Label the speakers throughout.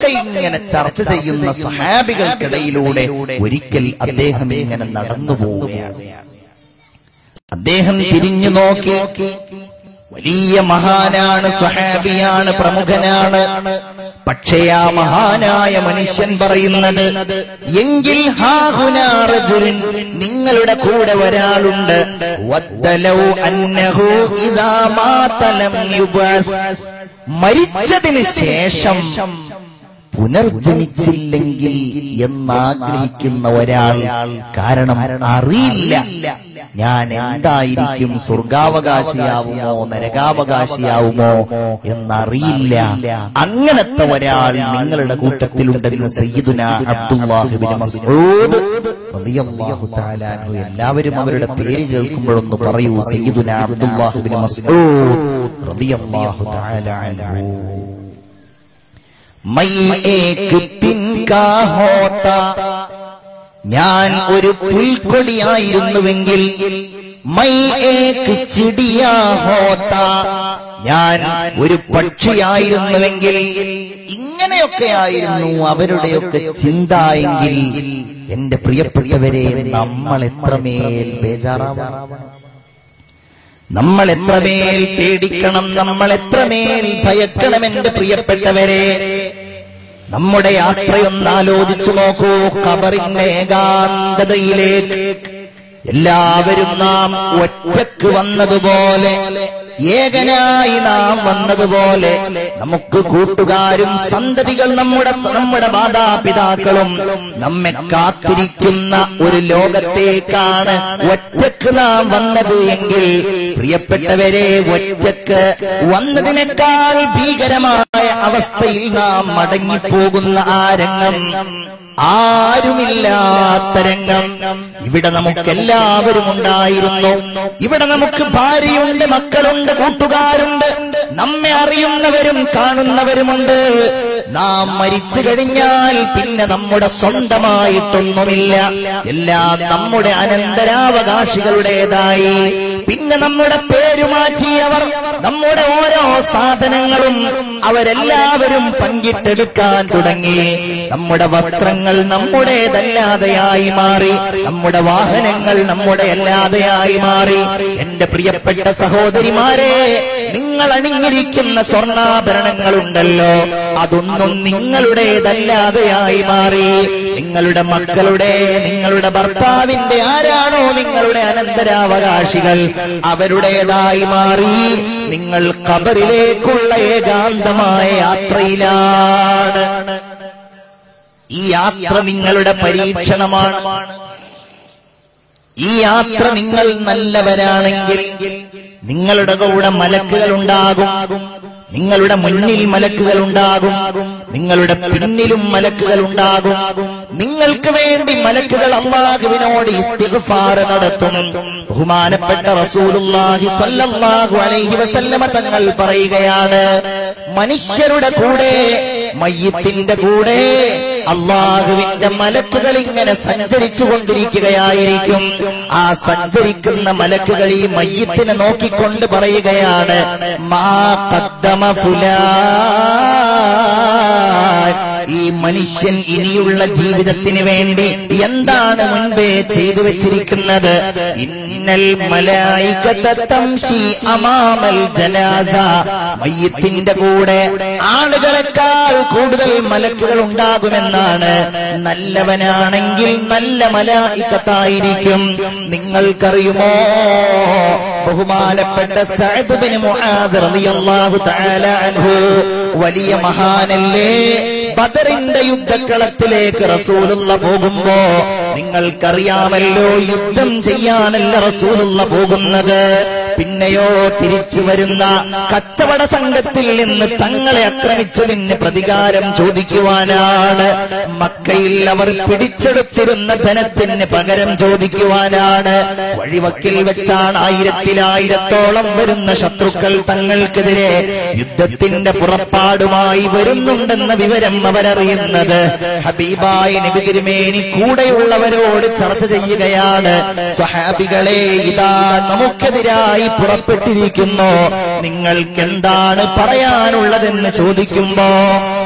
Speaker 1: ഇതൊക്കെ ഇങ്ങനെ ചർച്ച ചെയ്യുന്ന സ്വഹാബികൾക്കിടയിലൂടെ ഒരിക്കൽ അദ്ദേഹം ഇങ്ങനെ നടന്നു പോവുകയാണ് അദ്ദേഹം തിരിഞ്ഞു നോക്കി വലിയ മഹാനാണ് സ്വഹാബിയാണ് പ്രമുഖനാണ് പക്ഷേ ആ മഹാനായ മനുഷ്യൻ പറയുന്നത് എങ്കിൽ ഹാഹുനാ റജുലുൻ, നിങ്ങളുടെ കൂടെ ഒരാളുണ്ട് വദ്ദലൗ അന്നഹു ഇദാ മാത ലം യുബഅസ്. മരിച്ചതിന് ശേഷം പുനർജനിച്ചില്ലെങ്കിൽ എന്നാഗ്രഹിക്കുന്ന ഒരാൾ കാരണം അറിയില്ല ഞാൻ എന്തായിരിക്കും സ്വർഗാവകാശിയാവുമോ നരകാവകാശിയാവുമോ എന്നറിയില്ല അങ്ങനത്തെ ഒരാൾ നിങ്ങളുടെ കൂട്ടത്തിലുണ്ടെന്ന് സയ്യിദുന അബ്ദുല്ലാഹിബിൻ മസ്ഊദ് റളിയല്ലാഹു തആല അൻഹു എല്ലാവരും അവരുടെ പേര് കേൾക്കുമ്പോഴൊന്ന് പറയൂ സയ്യിദുന അബ്ദുല്ലാഹിബിൻ മസ്ഊദ് റളിയല്ലാഹു തആല അൻഹു മൈ ഏക് തിൻകാ ഹോത്താ ഞാൻ ഒരു പുൽക്കൊടിയായിരുന്നുവെങ്കിൽ മൈ ഏക് ചിടിയാ ഹോത്താ ഞാൻ ഒരു പക്ഷിയായിരുന്നുവെങ്കിൽ ഇങ്ങനെയൊക്കെയായിരുന്നു അവരുടെയൊക്കെ ചിന്ത എങ്കിൽ എന്റെ പ്രിയപ്പെട്ടവരെ നമ്മൾ എത്രമേൽ ബേജാറാവണം നമ്മൾ എത്രമേൽ പേടിക്കണം നമ്മൾ എത്രമേൽ ഭയക്കണം എന്റെ പ്രിയപ്പെട്ടവരെ നമ്മുടെ യാത്രയൊന്ന് ആലോചിച്ചു നോക്കൂ കബറിന്റെ ഏകാന്തതയിലേക്ക് എല്ലാവരും നാം ഒറ്റക്ക് വന്നതുപോലെ ഏകനായി നാം വന്നതുപോലെ നമുക്ക് കൂട്ടുകാരും സന്തതികൾ നമ്മുടെ നമ്മുടെ മാതാപിതാക്കളും നമ്മെ കാത്തിരിക്കുന്ന ഒരു ലോകത്തേക്കാണ് ഒറ്റക്ക് നാം വന്നത് എങ്കിൽ പ്രിയപ്പെട്ടവരെ ഒറ്റക്ക് വന്നതിനേക്കാൾ ഭീകരമായ അവസ്ഥയിൽ നാം മടങ്ങിപ്പോകുന്ന ആ രംഗം ആരുമില്ലാത്ത രംഗം ഇവിടെ നമുക്ക് എല്ലാവരും ഉണ്ടായിരുന്നു ഇവിടെ നമുക്ക് ഭാര്യയുണ്ട് മക്കളുണ്ട് കൂട്ടുകാരുണ്ട് നമ്മെ അറിയുന്നവരും കാണുന്നവരുമുണ്ട് നാം മരിച്ചു കഴിഞ്ഞാൽ പിന്നെ നമ്മുടെ സ്വന്തമായിട്ടൊന്നുമില്ല എല്ലാം നമ്മുടെ അനന്തരാവകാശികളുടേതായി പിന്നെ നമ്മുടെ പേര് മാറ്റിയവർ നമ്മുടെ ഓരോ സാധനങ്ങളും അവരെല്ലാവരും പങ്കിട്ടെടുക്കാൻ തുടങ്ങി നമ്മുടെ വസ്ത്രങ്ങൾ നമ്മുടേതല്ലാതെയായി മാറി നമ്മുടെ വാഹനങ്ങൾ നമ്മുടെ അല്ലാതെയായി മാറി എന്റെ പ്രിയപ്പെട്ട സഹോദരിമാരെ നിങ്ങൾ അണിഞ്ഞിരിക്കുന്ന സ്വർണ്ണാഭരണങ്ങളുണ്ടല്ലോ അതൊന്നും നിങ്ങളുടേതല്ലാതെയായി മാറി നിങ്ങളുടെ മക്കളുടെ നിങ്ങളുടെ ഭർത്താവിന്റെ ആരാണോ നിങ്ങളുടെ അനന്തരാവകാശികൾ അവരുടേതായി മാറി നിങ്ങൾ കബറിലേക്കുള്ള ഏകാന്തമായ യാത്രയിലാണ് ഈ യാത്ര നിങ്ങളുടെ പരീക്ഷണമാണ് ഈ യാത്ര നിങ്ങൾ നല്ലവരാണെങ്കിൽ നിങ്ങളുടെ കൂടെ മലക്കുകൾ ഉണ്ടാകും നിങ്ങളുടെ മുന്നിൽ മലക്കുകൾ ഉണ്ടാകും നിങ്ങളുടെ പിന്നിലും മലക്കുകൾ ഉണ്ടാകും നിങ്ങൾക്ക് വേണ്ടി മലക്കുകൾ അള്ളാഹുവിനോട് ഇസ്തിഗ്ഫാർ നടത്തും ബഹുമാനപ്പെട്ട റസൂലുള്ളാഹി സ്വല്ലല്ലാഹു അലൈഹി വസല്ലമ തങ്ങൾ പറയുകയാണ് മനുഷ്യരുടെ കൂടെ മയ്യത്തിന്റെ കൂടെ അള്ളാഹുവിന്റെ മലക്കുകൾ ഇങ്ങനെ സഞ്ചരിച്ചു കൊണ്ടിരിക്കുകയായിരിക്കും ആ സഞ്ചരിക്കുന്ന മലക്കുകൾ ഈ മയ്യത്തിനെ നോക്കിക്കൊണ്ട് പറയുകയാണ് മാ കദ്ദമ ഫുലാൻ ഈ മനുഷ്യൻ ഇനിയുള്ള ജീവിതത്തിന് വേണ്ടി എന്താണ് മുൻപേ ചെയ്തു വെച്ചിരിക്കുന്നത് ഇന്നൽ മലായികത തംശി അമാമൽ ജനാസ മയ്യത്തിന്റെ കൂടെ ആളുകളെക്കാൾ കൂടുതൽ മലക്കുകൾ ഉണ്ടാകുമെന്നാണ് നല്ലവനാണെങ്കിൽ നല്ല മലായിക്കത്തായിരിക്കും നിങ്ങൾക്കറിയുമോ ബഹുമാനപ്പെട്ട സഅദ് ബിൻ മുആദ് റളിയല്ലാഹു തആല അൻഹു വലിയ മഹാനല്ലേ ബദറിന്റെ യുദ്ധക്കളത്തിലേക്ക് റസൂലുള്ള പോകുമ്പോ നിങ്ങൾക്കറിയാമല്ലോ യുദ്ധം ചെയ്യാനല്ല റസൂലുള്ള പോകുന്നത് പിന്നെയോ തിരിച്ചു വരുന്ന കച്ചവട സംഘത്തിൽ നിന്ന് തങ്ങളെ ആക്രമിച്ചതിന് പ്രതികാരം ചോദിക്കുവാനാണ് മക്കയിൽ അവർ പിടിച്ചെടുത്തിരുന്ന ധനത്തിന് പകരം ചോദിക്കുവാനാണ് വഴിവക്കിൽ വെച്ചാണ് ആയിരത്തിലായിരത്തോളം വരുന്ന ശത്രുക്കൾ തങ്ങൾക്കെതിരെ യുദ്ധത്തിന്റെ പുറപ്പാടുമായി വരുന്നുണ്ടെന്ന വിവരം അവരറിയുന്നത് ഹബീബായ നബി തിരുമേനി കൂടെയുള്ളവരോട് ചർച്ച ചെയ്യുകയാണ് സ്വഹാബികളെ ഇതാ നമുക്കെതിരായി പുറപ്പെട്ടിരിക്കുന്നു നിങ്ങൾക്ക് എന്താണ് പറയാനുള്ളതെന്ന് ചോദിക്കുമ്പോ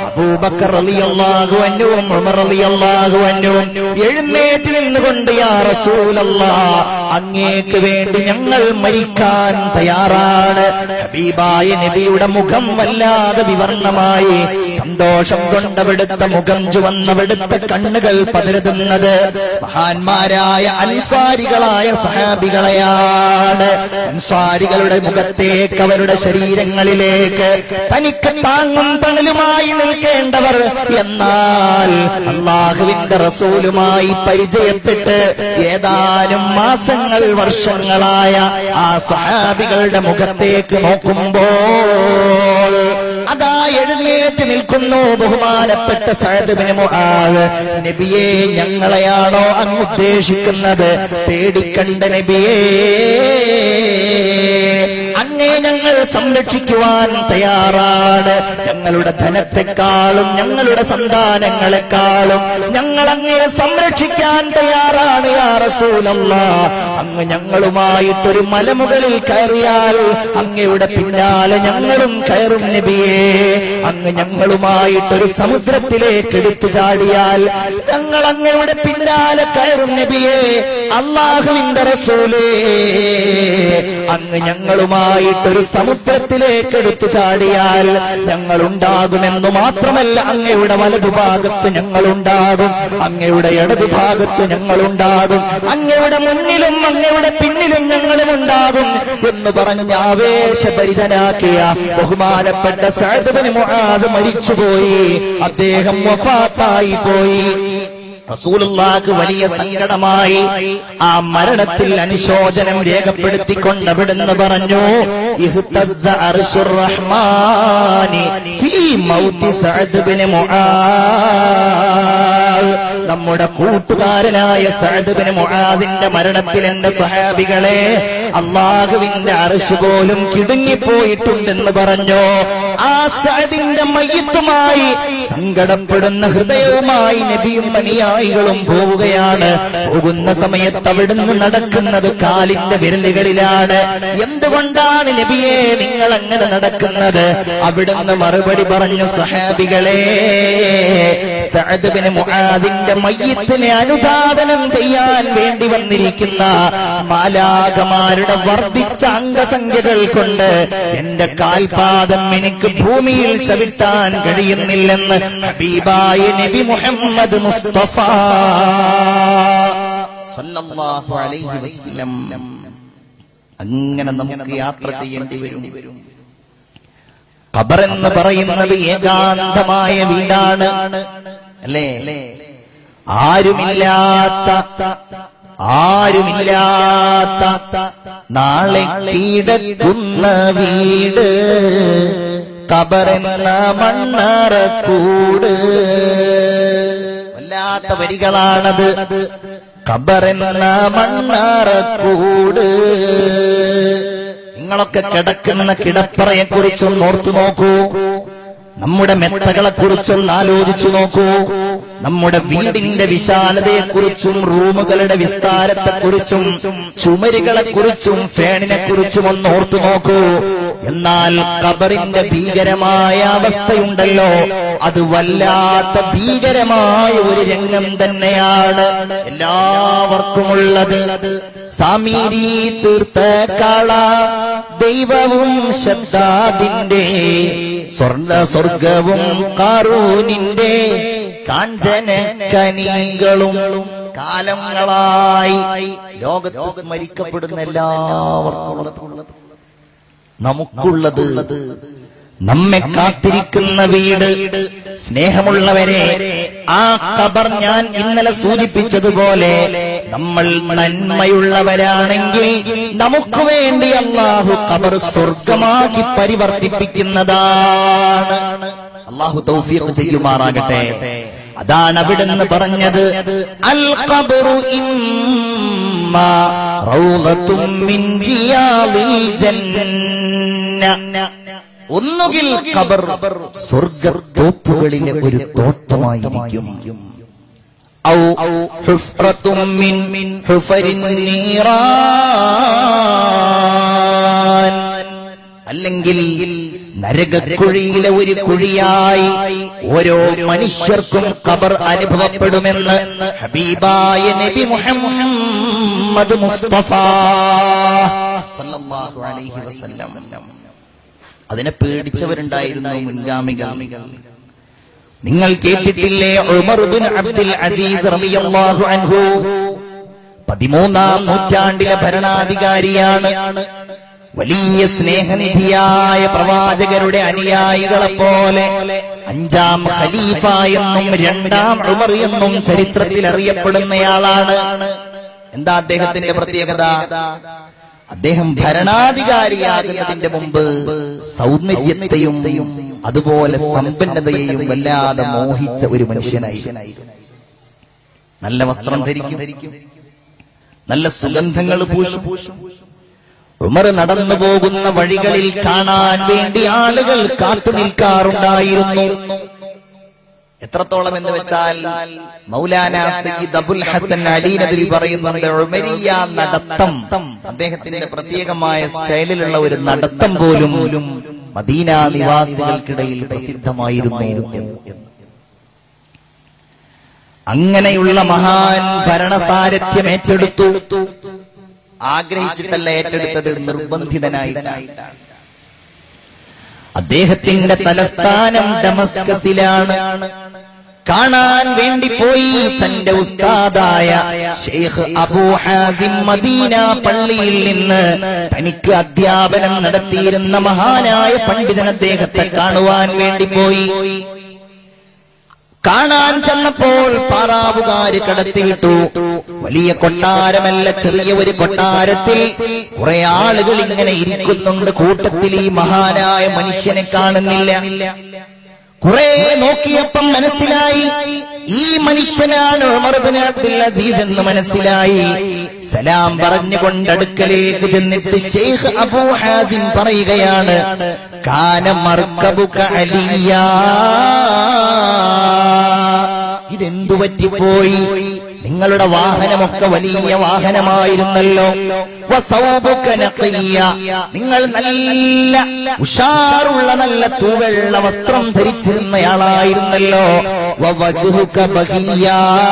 Speaker 1: അബൂബക്കർ റളിയല്ലാഹു അൻഹുവും ഉമർ റളിയല്ലാഹു അൻഹുവും എഴുന്നേറ്റ് നിന്നുകൊണ്ട് യാ റസൂലല്ലാ അങ്ങേക്ക് വേണ്ടി ഞങ്ങൾ മരിക്കാൻ തയ്യാറാണ് ഹബീബായ നബിയുടെ മുഖം വല്ലാതെ വിവർണമായി സന്തോഷം കൊണ്ടവിടുത്തെ മുഖം ചുവന്നവിടുത്തെ കണ്ണുകൾ പതിരുന്നത് മഹാന്മാരായ അൻസാരികളായ സഹാബികളെയാണ് അൻസാരികളുടെ മുഖത്തേക്ക് അവരുടെ ശരീരങ്ങളിലേക്ക് തനിക്ക് താങ്ങും തണലുമായി നിൽക്കേണ്ടവർ എന്നാൽ അള്ളാഹുവിന്റെ റസൂലുമായി പരിചയപ്പെട്ട് ഏതാനും മാസങ്ങൾ വർഷങ്ങളായ ആ സഹാബികളുടെ മുഖത്തേക്ക് നോക്കുമ്പോൾ അതാ എഴുന്നേറ്റ് നിൽക്കുന്നു ബഹുമാനപ്പെട്ട സഹദബിന് മുആദ് നബിയെ ഞങ്ങളെയാണോ അങ്ങ് ഉദ്ദേശിക്കുന്നത് പേടിക്കണ്ട നബിയേ അങ്ങേ ഞങ്ങൾ സംരക്ഷിക്കുവാൻ തയ്യാറാണ് ഞങ്ങളുടെ ധനത്തെക്കാളും ഞങ്ങളുടെ സന്താനങ്ങളെക്കാളും ഞങ്ങൾ അങ്ങേ സംരക്ഷിക്കാൻ തയ്യാറാണ് യാ റസൂലല്ല അങ്ങ് ഞങ്ങളുമായിട്ടൊരു മലമുകളിൽ കയറിയാൽ അങ്ങയുടെ പിന്നാലെ ഞങ്ങളും കയറും നബിയേ അങ്ങ് ഞങ്ങളുമായിട്ടൊരു സമുദ്രത്തിലേക്ക് എടുത്തു ചാടിയാൽ ഞങ്ങൾ അങ്ങയുടെ പിന്നാലെ കയറും നബിയേ അള്ളാഹുവിന്റെ റസൂലേ അങ്ങ് ഞങ്ങളുമായിട്ടൊരു സമുദ്രത്തിലേക്ക് എടുത്തു ചാടിയാൽ ഞങ്ങൾ ഉണ്ടാകുമെന്ന് മാത്രമല്ല അങ്ങയുടെ വലതുഭാഗത്ത് ഞങ്ങളുണ്ടാകും അങ്ങയുടെ ഇടതുഭാഗത്ത് ഞങ്ങളുണ്ടാകും അങ്ങയുടെ മുന്നിലും അങ്ങയുടെ പിന്നിലും ഞങ്ങളും ഉണ്ടാകും എന്ന് പറഞ്ഞ് ആവേശഭരിതനാക്കിയ ബഹുമാനപ്പെട്ട സഅദ്ബിന് മുആദ് മരിച്ചുപോയി അദ്ദേഹം വഫാത്തായി പോയി റസൂലുള്ളാക്ക് വലിയ സങ്കടമായി ആ മരണത്തിൽ അനുശോചനം രേഖപ്പെടുത്തിക്കൊണ്ട് അവിടുന്ന് പറഞ്ഞു ഇഹ്തസ്സ അർശുർ റഹ്മാനി ഫീ മൗതി സഅദ് ബിൻ മുആദ് നമ്മുടെ കൂട്ടുകാരനായ സഅദ് ബിൻ മുആദിന്റെ മരണത്തിൽ എന്റെ സ്വഹാബികളെ അള്ളാഹുവിന്റെ അർശ് പോലും കിടുങ്ങിപ്പോയിട്ടുണ്ടെന്ന് പറഞ്ഞു ആ സഅദിന്റെ മയ്യത്തുമായി സങ്കടപ്പെടുന്ന ഹൃദയവുമായി നബിയും അനുയായികളും പോവുകയാണ് പോകുന്ന സമയത്ത് അവിടുന്ന് നടക്കുന്നത് കാലിന്റെ വിരലുകളിലാണ് എന്തുകൊണ്ടാണ് നബിയെ നിങ്ങൾ അങ്ങനെ നടക്കുന്നത് അവിടുന്ന് മറുപടി പറഞ്ഞു സഹാബികളെ സഅദ് ബിൻ മുആദിന്റെ മയ്യത്തിനെ അനുധാവനം ചെയ്യാൻ വേണ്ടി വന്നിരിക്കുന്ന മാലാകമാരുടെ വർദ്ധിച്ച അംഗസംഖ്യകൾ കൊണ്ട് എന്റെ കാൽപാദം എനിക്ക് ഭൂമിയിൽ ചവിട്ടാൻ കഴിയുന്നില്ലെന്ന് ഹബീബായ നബി മുഹമ്മദ് മുസ്തഫ സല്ലല്ലാഹു അലൈഹി വസല്ലം അങ്ങനെ നമുക്ക് യാത്ര ചെയ്യേണ്ടി വരും ഖബർ എന്ന് പറയുന്നത് ഏകാന്തമായ വീടാണ് അല്ലേ ആരുമില്ലാത്ത ആരുമില്ലാത്ത നാളെ കീടക്കുന്ന വീട് കബറെന്ന മണ്ണറക്കൂട് വല്ലാത്ത വരികളാണത് കബറെന്ന മണ്ണറക്കൂട് നിങ്ങളൊക്കെ കിടക്കുന്ന കിടപ്പറയെ കുറിച്ചൊന്ന് ഓർത്തു നോക്കൂ നമ്മുടെ മെത്തകളെ കുറിച്ചൊന്ന് ആലോചിച്ചു നോക്കൂ നമ്മുടെ വീടിന്റെ വിശാലതയെക്കുറിച്ചും റൂമുകളുടെ വിസ്താരത്തെക്കുറിച്ചും ചുമരുകളെ കുറിച്ചും ഫാനിനെ കുറിച്ചും ഒന്ന് ഓർത്തു നോക്കൂ എന്നാൽ ഖബറിന്റെ ഭീകരമായ അവസ്ഥയുണ്ടല്ലോ അത് വല്ലാത്ത ഭീകരമായ ഒരു രംഗം തന്നെയാണ് എല്ലാവർക്കുമുള്ളത് സാമീരി തീർത്ത കള ദൈവവും ശബ്ദാദിന്റെ സ്വർണ്ണ സ്വർഗവും കാറൂനിന്റെ കാഞ്ചന കനികളും കാലങ്ങളായി ലോകത്ത് സ്മരിക്കപ്പെടുന്ന എല്ലാവർക്കും നമുക്കുള്ളത് നമ്മെ കാത്തിരിക്കുന്ന വീട് സ്നേഹമുള്ളവരെ ആ ഖബർ ഞാൻ ഇന്നലെ സൂചിപ്പിച്ചതുപോലെ നമ്മൾ നന്മയുള്ളവരാണെങ്കിൽ നമുക്ക് വേണ്ടി അള്ളാഹു ഖബർ സ്വർഗമാക്കി പരിവർത്തിപ്പിക്കുന്നതാണ് അള്ളാഹു തൗഫീഖ് ചെയ്യുമാറാകട്ടെ അതാണ് അവിടുന്ന് പറഞ്ഞത് അൽ ഖബറു ഇമ്മ റൗളത്തും മിൻ റിയാദിൽ ജന്ന ഒന്നുകിൽ ഖബർ സ്വർഗത്തോപ്പുകളിലെ ഒരു തോട്ടമായിരിക്കും ഔ ഹുഫ്റത്തും മിൻ ഹുഫരിൻ നീറാൻ അല്ലെങ്കിൽ നരകക്കുഴിയിലെ ഒരു കുഴിയായി ഓരോ മനുഷ്യർക്കും ഖബർ അനുഭവപ്പെടുമെന്ന് ഹബീബായ നബി മുഹമ്മദ് മുസ്തഫ സല്ലല്ലാഹു അലൈഹി വസല്ലം അതിനെ പേടിച്ചവരുണ്ടായിരുന്നു മുൻഗാമികൾ നിങ്ങൾ കേട്ടിട്ടില്ലേ ഉമർ ബിൻ അബ്ദുൽ അസീസ് റളിയല്ലാഹു അൻഹു പതിമൂന്നാം നൂറ്റാണ്ടിലെ ഭരണാധികാരിയാണ് വലിയ സ്നേഹനിധിയായ പ്രവാചകരുടെ അനുയായികളെ പോലെ അഞ്ചാം ഖലീഫ എന്നും രണ്ടാം ഉമർ എന്നും ചരിത്രത്തിൽ അറിയപ്പെടുന്നയാളാണ് എന്താ അദ്ദേഹത്തിന്റെ പ്രത്യേകത അദ്ദേഹം ഭരണാധികാരിയാകുന്നതിന്റെ മുമ്പ് സൗന്ദര്യത്തെയും അതുപോലെ സമ്പന്നതയെയും വല്ലാതെ മോഹിച്ച ഒരു മനുഷ്യനായി നല്ല വസ്ത്രം ധരിക്കും നല്ല സുഗന്ധങ്ങൾ പൂശും ഉമർ നടന്നു പോകുന്ന വഴികളിൽ കാണാൻ വേണ്ടി ആളുകൾ കാത്തു നിൽക്കാറുണ്ടായിരുന്നു എത്രത്തോളം എന്ന് വെച്ചാൽ മൗലാന സയ്യിദ് അബുൽ ഹസൻ അലീനദിൽ പറയുന്നുണ്ട് ഉമരിയ നടത്തം അദ്ദേഹത്തിന്റെ പ്രത്യേകമായ സ്റ്റൈലിലുള്ള ഒരു നടത്തം പോലും മദീന നിവാസികൾക്കിടയിൽ പ്രസിദ്ധമായിരുന്നു എന്ന് അങ്ങനെയുള്ള മഹാൻ ഭരണസാരഥ്യം ഏറ്റെടുത്തു ആഗ്രഹിച്ചിട്ടല്ല ഏറ്റെടുത്തത് നിർബന്ധിതനായിട്ടാണ് അദ്ദേഹത്തിന്റെ തലസ്ഥാനം ഡമസ്കസിലാണ് കാണാൻ വേണ്ടി പോയി തന്റെ ഉസ്താദായ ഷെയ്ഖ് അബൂ ഹാസിം മദീന പള്ളിയിൽ നിന്ന് തനിക്ക് അധ്യാപനം നടത്തിയിരുന്ന മഹാനായ പണ്ഡിതൻ അദ്ദേഹത്തെ കാണുവാൻ വേണ്ടി പോയി കാണാൻ ചെന്നപ്പോൾ പാറാവുകാര് കടത്തിവിട്ടു വലിയ കൊട്ടാരമല്ല ചെറിയ ഒരു കൊട്ടാരത്തിൽ കുറെ ആളുകൾ ഇങ്ങനെ ഇരിക്കുന്നുണ്ട് കൂട്ടത്തിൽ ഈ മഹാനായ മനുഷ്യനെ കാണുന്നില്ല കുറെ നോക്കിയപ്പം മനസ്സിലായി ഈ മനുഷ്യനാണ് ഉമർ ബിൻ അബ്ദുൽ അസീസ് എന്ന് മനസ്സിലായി സലാം പറഞ്ഞുകൊണ്ട് അടുക്കലേക്ക് ചെന്നിട്ട് ഷെയ്ഖ് അബൂ ഹാസിം പറയുകയാണ് കാന മർക്കബുക അലിയാ ഇതെന്തു പറ്റിപ്പോയി നിങ്ങളുടെ വാഹനമൊക്കെ വലിയ വാഹനമായിരുന്നല്ലോ വസൗബുക നഖിയ്യ. നിങ്ങൾ നല്ല ഉഷാറുള്ള നല്ല തൂവെള്ള വസ്ത്രം ധരിച്ചിരുന്നയാളായിരുന്നല്ലോ വവജ്ഹുക ബഹിയ്യ.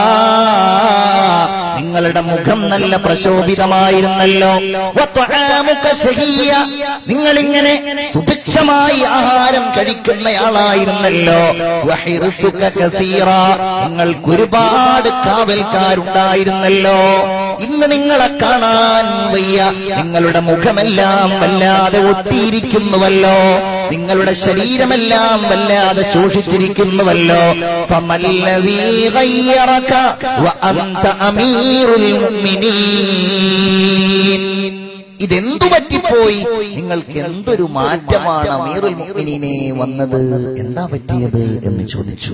Speaker 1: നിങ്ങളുടെ മുഖം നല്ല പ്രശോഭിതമായിരുന്നല്ലോ വത്വആമുക ശഹിയ്യ. നിങ്ങളിങ്ങനെ സുഭിക്ഷമായി ആഹാരം കഴിക്കുന്നയാളായിരുന്നല്ലോ വഹിർസുക കസീറ. നിങ്ങൾക്ക് ഒരുപാട് കാവൽക്കാരുണ്ടായിരുന്നല്ലോ ഇന്ന് നിങ്ങളെ കാണാൻ വയ്യ നിങ്ങളുടെ മുഖമെല്ലാം വല്ലാതെ ഒട്ടിയിരിക്കുന്നുവല്ലോ നിങ്ങളുടെ ശരീരമെല്ലാം വല്ലാതെ ശോഷിച്ചിരിക്കുന്നുവല്ലോ ഫമല്ലദീ ഗയ്യറക വഅന്ത അമീറുൽ മുഅ്മിനീൻ ഇതെന്തു പറ്റിപ്പോയി നിങ്ങൾക്ക് എന്തൊരു മാറ്റമാണ് അമീറുൽ മുഅ്മിനീനെ വന്നത് എന്താ പറ്റിയത് എന്ന് ചോദിച്ചു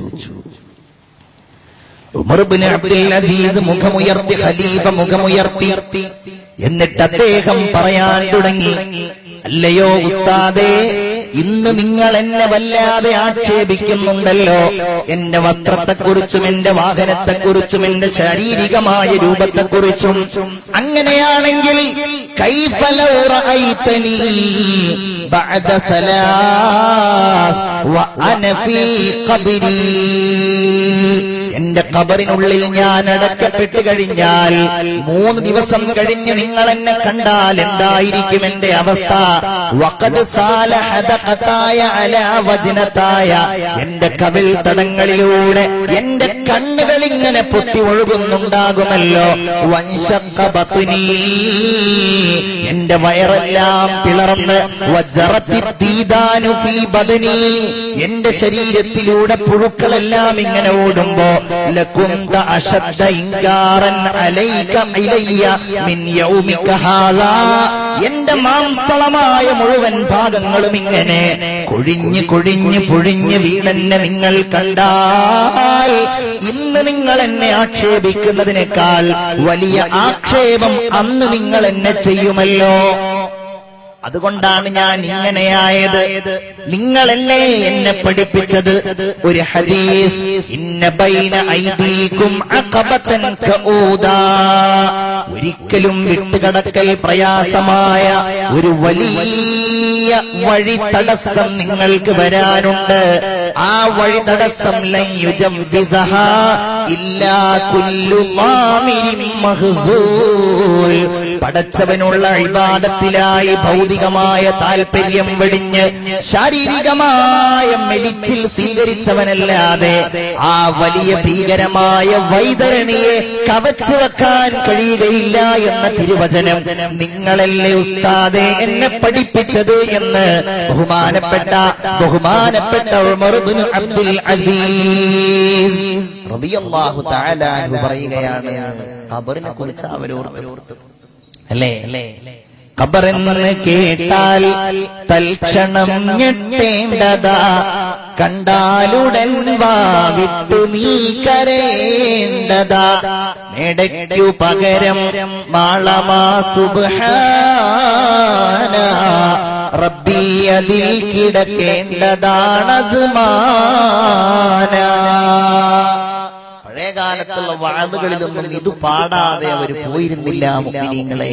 Speaker 1: ഉമർ ഇബ്നു അബ്ദുൽ അസീസ് മുഖമുയർത്തി ഖലീഫ മുഖമുയർത്തി എന്നിട്ട് അദ്ദേഹം പറയാൻ തുടങ്ങി അല്ലയോ ഉസ്താദേ ഇന്ന് നിങ്ങൾ എന്നെ വല്ലാതെ ആക്ഷേപിക്കുന്നുണ്ടല്ലോ എന്റെ വസ്ത്രത്തെക്കുറിച്ചും എന്റെ വാഹനത്തെക്കുറിച്ചും എന്റെ ശാരീരികമായ രൂപത്തെക്കുറിച്ചും അങ്ങനെയാണെങ്കിൽ കൈഫലൗ റഅയ്തനീ ബഅദ സലാസ് വഅന ഫീ ഖബ്രീ എന്റെ ഖബറിനുള്ളിൽ ഞാൻ അടക്കപ്പെട്ട് കഴിഞ്ഞാൽ മൂന്ന് ദിവസം കഴിഞ്ഞ് നിങ്ങൾ എന്നെ കണ്ടാൽ എന്തായിരിക്കും എന്റെ അവസ്ഥ വഖദ് സാല ഹദഖതായ അലാ വജ്നതായ എന്റെ കവിൾ തടങ്ങളിലൂടെ എന്റെ കണ്ണുകൾ ഇങ്ങനെ പൊട്ടി ഒഴുകുന്നുണ്ടാകുമല്ലോ വൻഷക്ക ബത്നി എന്റെ വയറെല്ലാം പിളർന്ന് വജറത്തി ദീദാനു ഫീ ബദനി എന്റെ ശരീരത്തിലൂടെ പുഴുക്കളെല്ലാം ഇങ്ങനെ ഓടുമ്പോ ലകുന്ത അശദ്ദ ഇൻകാറൻ അലൈക ഇലയ്യ മിൻ യൗമിക ഹാദാ എന്റെ മാംസളമായ മുഴുവൻ ഭാഗങ്ങളും ഇങ്ങനെ കൊഴിഞ്ഞ് കൊഴിഞ്ഞ് പൊഴിഞ്ഞ് വീണെന്നെ നിങ്ങൾ കണ്ടാൽ ഇന്ന് നിങ്ങൾ എന്നെ ആക്ഷേപിക്കുന്നതിനേക്കാൾ വലിയ ആക്ഷേപം അന്ന് നിങ്ങൾ എന്നെ ചെയ്യുമല്ലോ അതുകൊണ്ടാണ് ഞാൻ ഇങ്ങനെയായത് നിങ്ങളല്ലേ എന്നെ പഠിപ്പിച്ചത് ഒരു ഹദീസ് ഇന്ന ബൈന ഐദീകും അഖബതൻ കഊദാ ഒരിക്കലും വിട്ടുകടക്കൽ പ്രയാസമായ ഒരു വലിയ വഴി തടസ്സം നിങ്ങൾക്ക് വരാനുണ്ട് ആ വഴി തടസ്സം ലൻ യുജവ്വിസഹ ഇല്ലാ കുല്ലു ളാമിരിൻ മഹ്സൂൽ പടച്ചവനുള്ള ഇബാദത്തിലായി ഭൗതികമായ താല്പര്യം വെടിഞ്ഞ് ശാരീരികമായ മെലിച്ചിൽ സ്വീകരിച്ചവനല്ലാതെ ആ വലിയ ഭീകരമായ വൈതരണിയെ കവച്ചു വെക്കാൻ കഴിയുകയില്ല എന്ന തിരുവചനം നിങ്ങളല്ലേ ഉസ്താദെ എന്നെ പഠിപ്പിച്ചത് എന്ന് ബഹുമാനപ്പെട്ട ബഹുമാനപ്പെട്ട ഉമർ ഇബ്നു അബ്ദുൽ അസീസ് റളിയല്ലാഹു തആല അൻഹു പറയുകയാണ് ഖബറിനെ കുറിച്ച് അവരോർത്ത് അല്ലേ അല്ലേ ഖബറെന്ന് കേട്ടാൽ തൽക്ഷണം ഞെട്ടേണ്ടതാ കണ്ടാലുടൻ വാവിട്ടു നീ കരേണ്ടതാ മേടയ്ക്കു പകരം മാളമാ സുബ്ഹാന റബ്ബി അതിൽ കിടക്കേണ്ടതാണ് പഴയ കാലത്തുള്ള വാതുകളിലൊന്നും ഇത് പാടാതെ അവർ പോയിരുന്നില്ല മുഗ്മിനീങ്ങളെ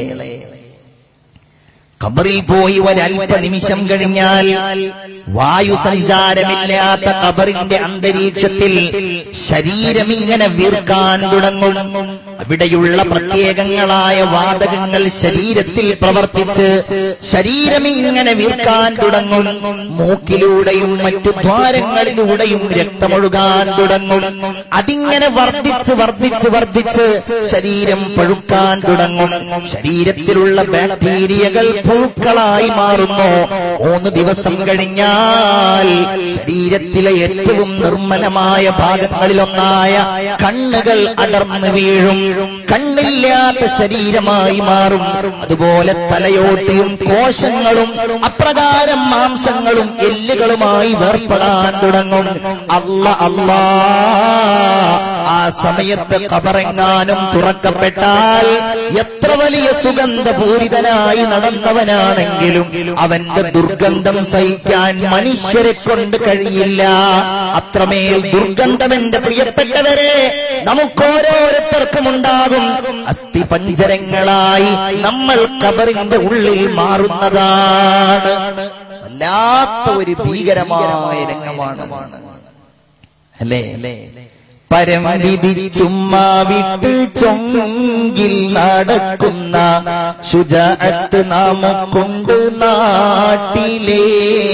Speaker 1: ഖബറിൽ പോയി ഒരല്പ നിമിഷം കഴിഞ്ഞാൽ വായു സഞ്ചാരമില്ലാത്ത ഖബറിന്റെ അന്തരീക്ഷത്തിൽ ശരീരം ഇങ്ങനെ വീർക്കാൻ തുടങ്ങും അവിടെയുള്ള പ്രത്യേകങ്ങളായ വാതകങ്ങൾ ശരീരത്തിൽ പ്രവർത്തിച്ച് ശരീരം ഇങ്ങനെ വീർക്കാൻ തുടങ്ങും മൂക്കിലൂടെയും മറ്റു ദ്വാരങ്ങളിലൂടെയും രക്തമൊഴുകാൻ തുടങ്ങും അതിങ്ങനെ വർദ്ധിച്ച് വർദ്ധിച്ച് വർദ്ധിച്ച് ശരീരം പഴുക്കാൻ തുടങ്ങും ശരീരത്തിലുള്ള ബാക്ടീരിയകൾ പുഴുക്കളായി മാറുന്നു മൂന്ന് ദിവസം കഴിഞ്ഞാൽ ശരീരത്തിലെ ഏറ്റവും നിർമ്മലമായ ഭാഗങ്ങളിലൊന്നായ കണ്ണുകൾ അടർന്നു വീഴും കണ്ണില്ലാത്ത ശരീരമായി മാറും അതുപോലെ തലയോട്ടിയും കോശങ്ങളും അപ്രകാരം മാംസങ്ങളും എല്ലുകളുമായി വേർപ്പെടാൻ തുടങ്ങും അല്ല അല്ലാ ആ സമയത്ത് കബറെങ്ങാനും തുറക്കപ്പെട്ടാൽ എത്ര വലിയ സുഗന്ധപൂരിതനായി നടന്നവനാണെങ്കിലും അവന്റെ ദുർഗന്ധം സഹിക്കാൻ മനുഷ്യരെ കൊണ്ട് കഴിയില്ല അത്രമേൽ ദുർഗന്ധം എന്റെ പ്രിയപ്പെട്ടവരെ നമുക്കോരോരുത്തർക്കും ഉണ്ടാകും അസ്ഥി പഞ്ചരങ്ങളായി നമ്മൾ കബറിന്റെ ഉള്ളിൽ മാറുന്നതാണ് വല്ലാത്ത ഒരു ഭീകരമായ രംഗമാണ് അല്ലേ അല്ലേ പരം വിധിച്ചുമ്മാ വിട്ട് ചൊങ്കിൽ നടക്കുന്ന ശുചാത്ത് നാമക്കൊണ്ട് നാട്ടിലെ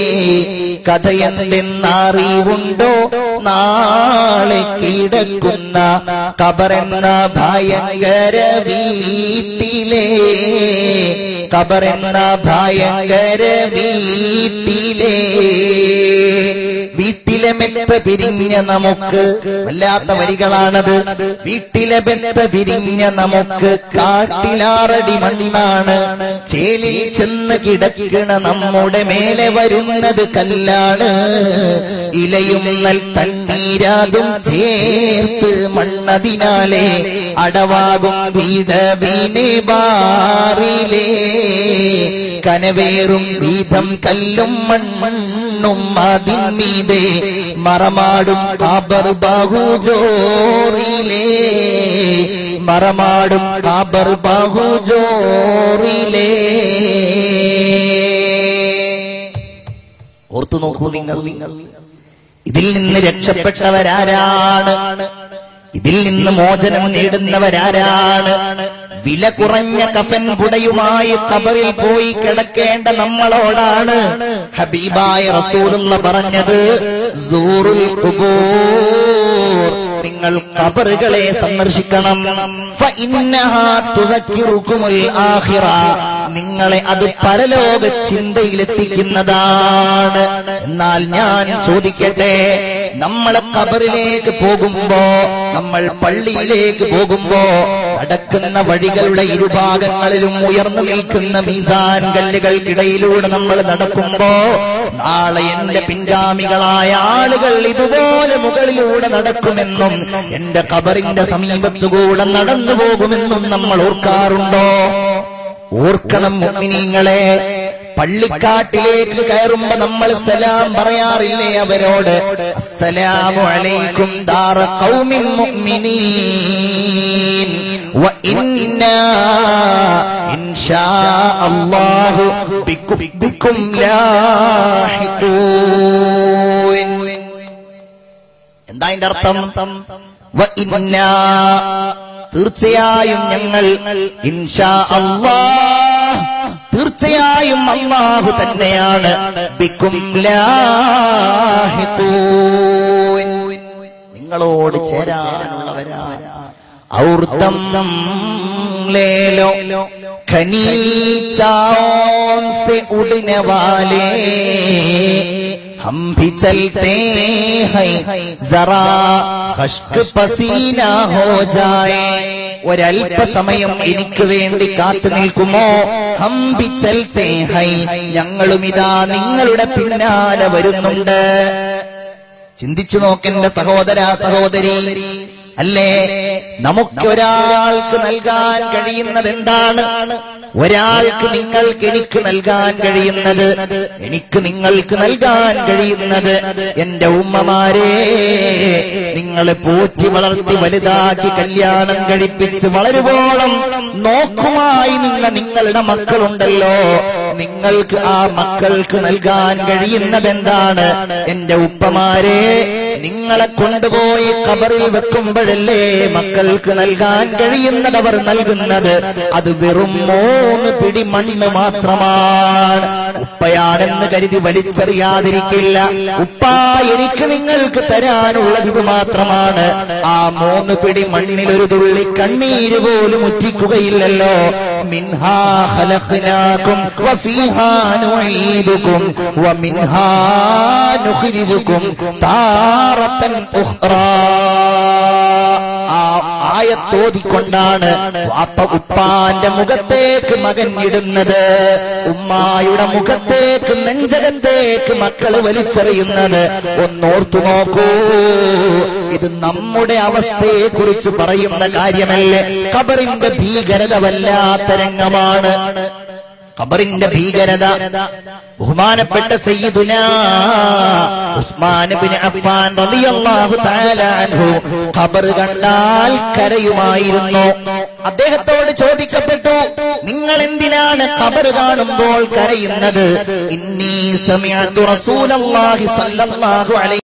Speaker 1: കഥയെന്തെന്നറിവുണ്ടോ നാളെ കിടക്കുന്ന കബറെന്ന ഭയങ്കര വീട്ടിലെ കബറെന്ന ഭയങ്കര വീട്ടിലെ വീട്ടിലെ മെത്ത പിരിഞ്ഞ നമുക്ക് വല്ലാത്ത വരികളാണത് വീട്ടിലെ മെത്ത പിരിഞ്ഞ നമുക്ക് കാട്ടിലാറടി മണ്ണാണ് ചേലിൽ ചെന്ന് കിടക്കണ നമ്മുടെ മേലെ വരുന്നത് കല്ലാണ് ഇലയും നൽ തണ്ണീരാതും ചേർത്ത് മണ്ണതിനാലെ അടവാകും വീടവീനെ ബാറിലേ കനവേറും വീതം കല്ലും മണ്ണും അതിന്മീതെ മറമാടും കാബർ ബാഹുജോറിലേ മറമാടും കാബർ ബാഹുജോറിലേ ഓർത്തു നോക്കൂ നിങ്ങൾ ഇതിൽ നിന്ന് രക്ഷപ്പെട്ടവരാരാണ് ഇതിൽ നിന്ന് മോചനം നേടുന്നവരാരാണ് വില കുറഞ്ഞ കഫൻ പുടയുമായി കബറിൽ പോയി കിടക്കേണ്ട നമ്മളോടാണ് ഹബീബായ റസൂലുള്ള പറഞ്ഞത് സൂറുൽ ഖുബൂർ നിങ്ങൾ കബറുകളെ സന്ദർശിക്കണം ഫഇന്നഹാ തുദക്കിറുകുമുൽ ആഖിറ നിങ്ങളെ അത് പരലോക ചിന്തയിലെത്തിക്കുന്നതാണ് എന്നാൽ ഞാൻ ചോദിക്കട്ടെ നമ്മൾ കബറിലേക്ക് പോകുമ്പോ നമ്മൾ പള്ളിയിലേക്ക് പോകുമ്പോ നടക്കുന്ന വഴികളുടെ ഇരുഭാഗങ്ങളിലും ഉയർന്നു നിൽക്കുന്ന മീസാൻ കല്ലുകൾക്കിടയിലൂടെ നമ്മൾ നടക്കുമ്പോ നാളെ എന്റെ പിൻഗാമികളായ ആളുകൾ ഇതുപോലെ മുകളിലൂടെ നടക്കുമെന്നും എന്റെ കബറിന്റെ സമീപത്തുകൂടെ നടന്നു പോകുമെന്നും നമ്മൾ ഓർക്കാറുണ്ടോ ഓർക്കണം മുഗ്മിനീങ്ങളെ പള്ളിക്കാട്ടിലേക്ക് കയറുമ്പോ നമ്മൾ സലാം പറയാറില്ലേ അവരോട് അസ്സലാമു അലൈക്കും ദാറ ഖൗമിൻ മുഅ്മിനീൻ വ ഇന്നാ ഇൻഷാ അല്ലാഹു ബിക്കും ബിക്കും ലാഹിഖൂൻ എന്താ അതിന്റെ അർത്ഥം വ ഇന്നാ തീർച്ചയായും ഞങ്ങൾ ഇൻഷാ അല്ലാഹ് തീർച്ചയായും അള്ളാഹു തന്നെയാണ് ബിക്കും ലാഹിഖൂൻ നിങ്ങളോട് ചേരാനുള്ളവരാണ് ഔർത്തം ലേലോ खनीचाओं से उड़ने वाले हम भी चलते हैं जरा खश्क पसीना हो जाए ഒരല്പസമയം എനിക്ക് വേണ്ടി കാത്തു നിൽക്കുമോ ഹംബി ചൽത്തേ ഹൈ ഞങ്ങളും ഇതാ നിങ്ങളുടെ പിന്നാലെ വരുന്നുണ്ട് ചിന്തിച്ചു നോക്കെന്റെ സഹോദര സഹോദരി അല്ലേ നമുക്കൊരാൾക്ക് നൽകാൻ കഴിയുന്നത് എന്താണ് ഒരാൾക്ക് നിങ്ങൾക്ക് എനിക്ക് നൽകാൻ കഴിയുന്നത് എനിക്ക് നിങ്ങൾക്ക് നൽകാൻ കഴിയുന്നത് എന്റെ ഉമ്മമാരെ നിങ്ങളെ പോറ്റി വളർത്തി വലുതാക്കി കല്യാണം കഴിപ്പിച്ച് വളരുവോളം നോക്കുമായി നിന്ന നിങ്ങളുടെ മക്കളുണ്ടല്ലോ നിങ്ങൾക്ക് ആ മക്കൾക്ക് നൽകാൻ കഴിയുന്നത് എന്താണ് എന്റെ ഉപ്പമാരെ നിങ്ങളെ കൊണ്ടുപോയി കബറിൽ വെക്കുമ്പോഴല്ലേ മക്കൾക്ക് നൽകാൻ കഴിയുന്നത് അവർ നൽകുന്നത് അത് വെറും മൂന്ന് പിടി മണ്ണ് മാത്രമാണ് ഉപ്പയാണെന്ന് കരുതി വലിച്ചെറിയാതിരിക്കില്ല ഉപ്പ എനിക്ക് നിങ്ങൾക്ക് തരാനുള്ളത് ഇത് മാത്രമാണ് ആ മൂന്ന് പിടി മണ്ണിൽ ഒരു തുള്ളി കണ്ണീര് പോലും ഉറ്റിക്കുകയില്ലല്ലോ മിൻഹാ ഖലഖ്നാകും വഫീഹാ നുഈദുകും വമിൻഹാ നുഖ്രിജുകും താറത്തൻ ഉഖ്റാ ആ ആയത്തോതിക്കൊണ്ടാണ് വാപ്പ ഉപ്പാന്റെ മുഖത്തേക്ക് മകൻ ഇടുന്നത് ഉമ്മായുടെ മുഖത്തേക്ക് നെഞ്ചകത്തേക്ക് മക്കള് വലിച്ചെറിയുന്നത് ഒന്നോർത്തു നോക്കൂ ഇത് നമ്മുടെ അവസ്ഥയെ കുറിച്ച് പറയുന്ന കാര്യമല്ലേ കബറിന്റെ ഭീകരത വല്ലാത്ത രംഗമാണ് ഖബറിന്റെ ഭീകരത ബഹുമാനപ്പെട്ട സയ്യിദുന ഉസ്മാൻ ബിൻ അഫ്ഫാൻ റളിയല്ലാഹു തആല അൻഹു ഖബർ കണ്ടാൽ കരയുമായിരുന്നു അദ്ദേഹത്തോട് ചോദിക്കപ്പെട്ടു നിങ്ങൾ എന്തിനാണ് ഖബർ കാണുമ്പോൾ കരയുന്നത് ഇന്നീ സമിഅതു റസൂലല്ലാഹി സ്വല്ലല്ലാഹു അലൈഹി